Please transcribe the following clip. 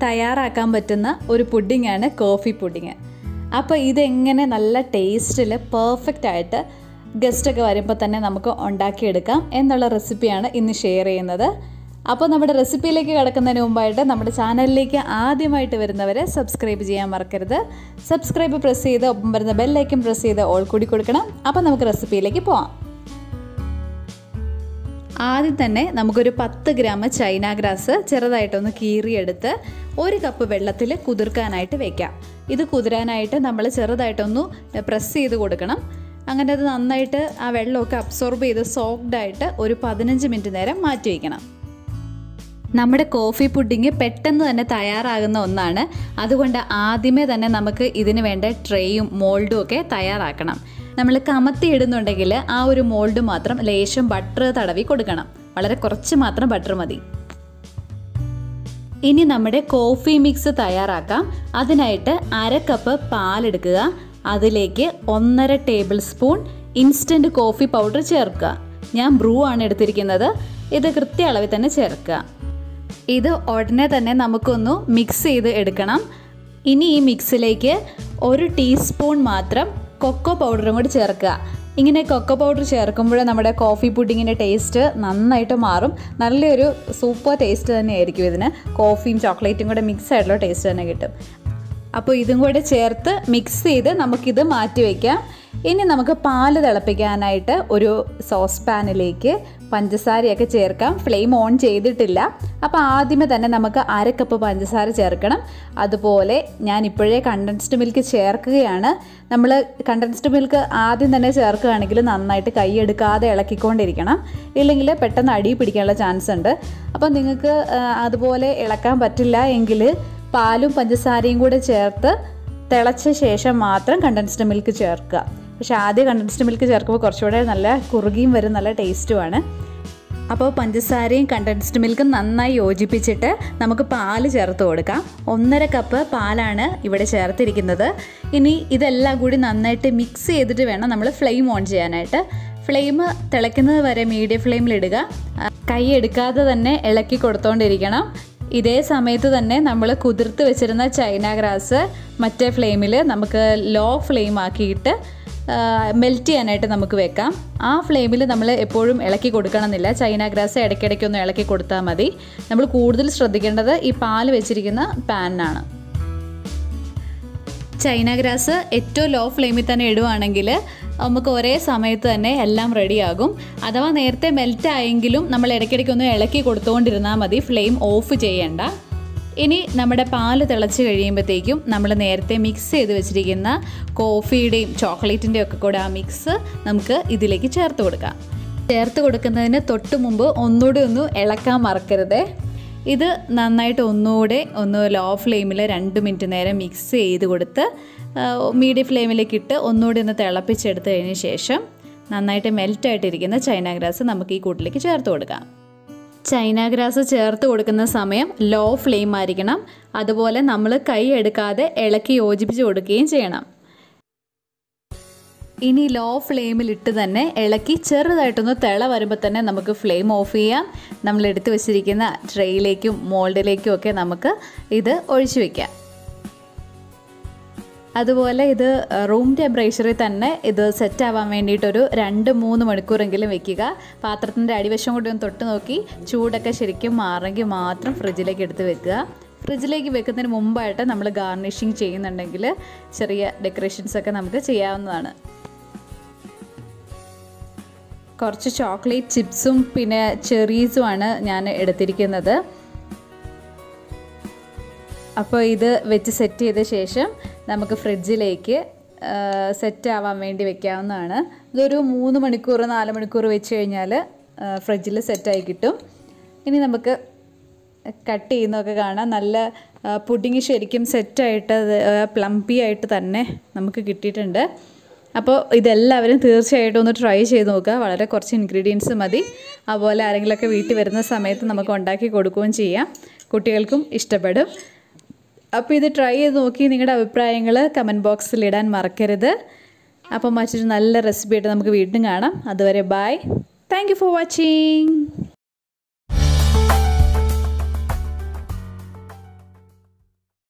തയ്യാറാക്കാൻ പറ്റുന്ന ഒരു പുഡിങ്ങാണ് കോഫി പുഡിങ് അപ്പോൾ ഇതെങ്ങനെ നല്ല ടേസ്റ്റിൽ പെർഫെക്റ്റ് ആയിട്ട് ഗസ്റ്റൊക്കെ വരുമ്പോൾ തന്നെ നമുക്ക് ഉണ്ടാക്കിയെടുക്കാം എന്നുള്ള റെസിപ്പിയാണ് ഇന്ന് ഷെയർ ചെയ്യുന്നത് അപ്പോൾ നമ്മുടെ റെസിപ്പിയിലേക്ക് കിടക്കുന്നതിന് മുമ്പായിട്ട് നമ്മുടെ ചാനലിലേക്ക് ആദ്യമായിട്ട് വരുന്നവരെ സബ്സ്ക്രൈബ് ചെയ്യാൻ മറക്കരുത് സബ്സ്ക്രൈബ് പ്രസ് ചെയ്ത് ഒപ്പം വരുന്ന ബെല്ലൈക്കൻ പ്രസ് ചെയ്ത് ഓൾ കൂടി കൊടുക്കണം അപ്പോൾ നമുക്ക് റെസിപ്പിയിലേക്ക് പോവാം ആദ്യം തന്നെ നമുക്കൊരു പത്ത് ഗ്രാം ചൈന ഗ്രാസ് ചെറുതായിട്ടൊന്ന് കീറിയെടുത്ത് ഒരു കപ്പ് വെള്ളത്തിൽ കുതിർക്കാനായിട്ട് വെക്കാം ഇത് കുതിരാനായിട്ട് നമ്മൾ ചെറുതായിട്ടൊന്ന് പ്രസ് ചെയ്ത് കൊടുക്കണം അങ്ങനെ അത് നന്നായിട്ട് ആ വെള്ളമൊക്കെ അബ്സോർബ് ചെയ്ത് സോക്ഡ് ആയിട്ട് ഒരു പതിനഞ്ച് മിനിറ്റ് നേരം മാറ്റി വയ്ക്കണം നമ്മുടെ കോഫി പുഡിങ് പെട്ടെന്ന് തന്നെ തയ്യാറാകുന്ന ഒന്നാണ് അതുകൊണ്ട് ആദ്യമേ തന്നെ നമുക്ക് ഇതിന് വേണ്ട ട്രേയും മോൾഡും ഒക്കെ തയ്യാറാക്കണം നമ്മൾ കമത്തി ഇടുന്നുണ്ടെങ്കിൽ ആ ഒരു മോൾഡ് മാത്രം ലേശം ബട്ടർ തടവി കൊടുക്കണം വളരെ കുറച്ച് മാത്രം ബട്ടർ മതി ഇനി നമ്മുടെ കോഫി മിക്സ് തയ്യാറാക്കാം അതിനായിട്ട് അര കപ്പ് പാലെടുക്കുക അതിലേക്ക് ഒന്നര tablespoon instant coffee powder ചേർക്കുക ഞാൻ ബ്രൂ ആണ് എടുത്തിരിക്കുന്നത് ഇത് കൃത്യ അളവിൽ തന്നെ ചേർക്കുക ഇത് ഉടനെ തന്നെ നമുക്കൊന്ന് മിക്സ് ചെയ്ത് എടുക്കണം ഇനി ഈ മിക്സിലേക്ക് ഒരു ടീസ്പൂൺ മാത്രം കൊക്കോ പൗഡറും കൂടി ചേർക്കുക ഇങ്ങനെ കൊക്കോ പൗഡർ ചേർക്കുമ്പോൾ നമ്മുടെ കോഫി പുഡിങ്ങിൻ്റെ ടേസ്റ്റ് നന്നായിട്ട് മാറും നല്ലൊരു സൂപ്പർ ടേസ്റ്റ് തന്നെയായിരിക്കും ഇതിന് കോഫിയും ചോക്ലേറ്റും കൂടെ മിക്സ് ആയിട്ടുള്ള ടേസ്റ്റ് തന്നെ കിട്ടും അപ്പോൾ ഇതും കൂടെ ചേർത്ത് മിക്സ് ചെയ്ത് നമുക്കിത് മാറ്റി വയ്ക്കാം ഇനി നമുക്ക് പാല് തിളപ്പിക്കാനായിട്ട് ഒരു സോസ് പാനിലേക്ക് പഞ്ചസാരയൊക്കെ ചേർക്കാം ഫ്ലെയിം ഓൺ ചെയ്തിട്ടില്ല അപ്പോൾ ആദ്യമേ തന്നെ നമുക്ക് അര കപ്പ് പഞ്ചസാര ചേർക്കണം അതുപോലെ ഞാൻ ഇപ്പോഴേ കണ്ടൻസ്ഡ് മിൽക്ക് ചേർക്കുകയാണ് നമ്മൾ കണ്ടൻസ്ഡ് മിൽക്ക് ആദ്യം തന്നെ ചേർക്കുകയാണെങ്കിൽ നന്നായിട്ട് കൈയെടുക്കാതെ ഇളക്കിക്കൊണ്ടിരിക്കണം ഇല്ലെങ്കിൽ പെട്ടെന്ന് അടി പിടിക്കാനുള്ള ചാൻസ് ഉണ്ട് അപ്പോൾ നിങ്ങൾക്ക് അതുപോലെ ഇളക്കാൻ പറ്റില്ല എങ്കിൽ പാലും പഞ്ചസാരയും കൂടെ ചേർത്ത് തിളച്ച ശേഷം മാത്രം കണ്ടൻസ്ഡ് മിൽക്ക് ചേർക്കുക പക്ഷേ ആദ്യം കണ്ടൻസ്ഡ് മിൽക്ക് ചേർക്കുമ്പോൾ കുറച്ചുകൂടെ നല്ല കുറുകിയും വരും നല്ല ടേസ്റ്റുമാണ് അപ്പോൾ പഞ്ചസാരയും കണ്ടൻസ്ഡ് മിൽക്കും നന്നായി യോജിപ്പിച്ചിട്ട് നമുക്ക് പാല് ചേർത്ത് കൊടുക്കാം ഒന്നര കപ്പ് പാലാണ് ഇവിടെ ചേർത്തിരിക്കുന്നത് ഇനി ഇതെല്ലാം കൂടി നന്നായിട്ട് മിക്സ് ചെയ്തിട്ട് വേണം നമ്മൾ ഫ്ലെയിം ഓൺ ചെയ്യാനായിട്ട് ഫ്ലെയിം തിളയ്ക്കുന്നത് വരെ മീഡിയം ഫ്ലെയിമിലിടുക കൈ എടുക്കാതെ തന്നെ ഇളക്കി കൊടുത്തോണ്ടിരിക്കണം ഇതേ സമയത്ത് തന്നെ നമ്മൾ കുതിർത്ത് വെച്ചിരുന്ന ചൈന ഗ്രാസ് മറ്റേ ഫ്ലെയിമിൽ നമുക്ക് ലോ ഫ്ലെയിം ആക്കിയിട്ട് മെൽറ്റ് ചെയ്യാനായിട്ട് നമുക്ക് വെക്കാം ആ ഫ്ലെയിമിൽ നമ്മൾ എപ്പോഴും ഇളക്കി കൊടുക്കണമെന്നില്ല ചൈന ഗ്രാസ് ഇടയ്ക്കിടയ്ക്കൊന്ന് ഇളക്കി കൊടുത്താൽ മതി നമ്മൾ കൂടുതൽ ശ്രദ്ധിക്കേണ്ടത് ഈ പാൽ വെച്ചിരിക്കുന്ന പാനിനാണ് ചൈന ഗ്രാസ് ഏറ്റവും ലോ ഫ്ലെയിമിൽ തന്നെ ഇടുവാണെങ്കിൽ നമുക്ക് ഒരേ സമയത്ത് തന്നെ എല്ലാം റെഡിയാകും അഥവാ നേരത്തെ മെൽറ്റ് ആയെങ്കിലും നമ്മൾ ഇടയ്ക്കിടയ്ക്കൊന്ന് ഇളക്കി കൊടുത്തുകൊണ്ടിരുന്നാൽ മതി ഫ്ലെയിം ഓഫ് ചെയ്യേണ്ട ഇനി നമ്മുടെ പാല് തിളച്ച് കഴിയുമ്പോഴത്തേക്കും നമ്മൾ നേരത്തെ മിക്സ് ചെയ്ത് വെച്ചിരിക്കുന്ന കോഫിയുടെയും ചോക്ലേറ്റിൻ്റെയും ഒക്കെ കൂടെ ആ മിക്സ് നമുക്ക് ഇതിലേക്ക് ചേർത്ത് കൊടുക്കാം ചേർത്ത് കൊടുക്കുന്നതിന് തൊട്ട് മുമ്പ് ഒന്നുകൂടി ഒന്ന് ഇളക്കാൻ മറക്കരുത് ഇത് നന്നായിട്ട് ഒന്നുകൂടെ ഒന്ന് ലോ ഫ്ലെയിമിൽ രണ്ട് മിനിറ്റ് നേരം മിക്സ് ചെയ്ത് കൊടുത്ത് മീഡിയം ഫ്ലെയിമിലേക്ക് ഇട്ട് ഒന്നുകൂടി ഒന്ന് തിളപ്പിച്ചെടുത്ത് കഴിഞ്ഞ ശേഷം നന്നായിട്ട് മെൽറ്റായിട്ടിരിക്കുന്ന ചൈന ഗ്രാസ് നമുക്ക് ഈ കൂട്ടിലേക്ക് ചേർത്ത് കൊടുക്കാം ചൈന ഗ്രാസ് ചേർത്ത് കൊടുക്കുന്ന സമയം ലോ ഫ്ലെയിം ആയിരിക്കണം അതുപോലെ നമ്മൾ കൈ എടുക്കാതെ ഇളക്കി യോജിപ്പിച്ച് കൊടുക്കുകയും ചെയ്യണം ഇനി ലോ ഫ്ലെയിമിലിട്ട് തന്നെ ഇളക്കി ചെറുതായിട്ടൊന്ന് തിള വരുമ്പോൾ തന്നെ നമുക്ക് ഫ്ലെയിം ഓഫ് ചെയ്യാം നമ്മൾ എടുത്തു വെച്ചിരിക്കുന്ന ട്രെയിലേക്കും മോൾഡിലേക്കും ഒക്കെ നമുക്ക് ഇത് ഒഴിച്ചു വയ്ക്കാം അതുപോലെ ഇത് റൂം ടെമ്പറേച്ചറിൽ തന്നെ ഇത് സെറ്റ് ആവാൻ വേണ്ടിയിട്ടൊരു രണ്ട് മൂന്ന് മണിക്കൂറെങ്കിലും വെക്കുക പാത്രത്തിൻ്റെ അടിവശം കൂടി ഒന്ന് തൊട്ട് നോക്കി ചൂടൊക്കെ ശരിക്കും മാറെങ്കിൽ മാത്രം ഫ്രിഡ്ജിലേക്ക് എടുത്ത് വെക്കുക ഫ്രിഡ്ജിലേക്ക് വെക്കുന്നതിന് മുമ്പായിട്ട് നമ്മൾ ഗാർണിഷിങ് ചെയ്യുന്നുണ്ടെങ്കിൽ ചെറിയ ഡെക്കറേഷൻസ് ഒക്കെ നമുക്ക് ചെയ്യാവുന്നതാണ് കുറച്ച് ചോക്ലേറ്റ് ചിപ്സും പിന്നെ ചെറീസുമാണ് ഞാൻ എടുത്തിരിക്കുന്നത് അപ്പോൾ ഇത് വെച്ച് സെറ്റ് ചെയ്ത ശേഷം നമുക്ക് ഫ്രിഡ്ജിലേക്ക് സെറ്റ് ആവാൻ വേണ്ടി വെക്കാവുന്നതാണ് ഇതൊരു മൂന്ന് മണിക്കൂർ നാല് മണിക്കൂർ വെച്ച് കഴിഞ്ഞാൽ ഫ്രിഡ്ജിൽ സെറ്റായി കിട്ടും ഇനി നമുക്ക് കട്ട് ചെയ്യുന്നതൊക്കെ കാണാം നല്ല പുഡിങ് ശരിക്കും സെറ്റായിട്ട് പ്ലംപി ആയിട്ട് തന്നെ നമുക്ക് കിട്ടിയിട്ടുണ്ട് അപ്പോൾ ഇതെല്ലാവരും തീർച്ചയായിട്ടും ഒന്ന് ട്രൈ ചെയ്ത് നോക്കുക വളരെ കുറച്ച് ഇൻഗ്രീഡിയൻസ് മതി അതുപോലെ ആരെങ്കിലുമൊക്കെ വീട്ടിൽ വരുന്ന സമയത്ത് നമുക്ക് ഉണ്ടാക്കി കൊടുക്കുകയും ചെയ്യാം കുട്ടികൾക്കും ഇഷ്ടപ്പെടും അപ്പോൾ ഇത് ട്രൈ ചെയ്ത് നോക്കി നിങ്ങളുടെ അഭിപ്രായങ്ങൾ കമൻറ്റ് ബോക്സിൽ ഇടാൻ മറക്കരുത് അപ്പോൾ മറ്റൊരു നല്ല റെസിപ്പി ആയിട്ട് നമുക്ക് വീണ്ടും കാണാം അതുവരെ bye thank you for watching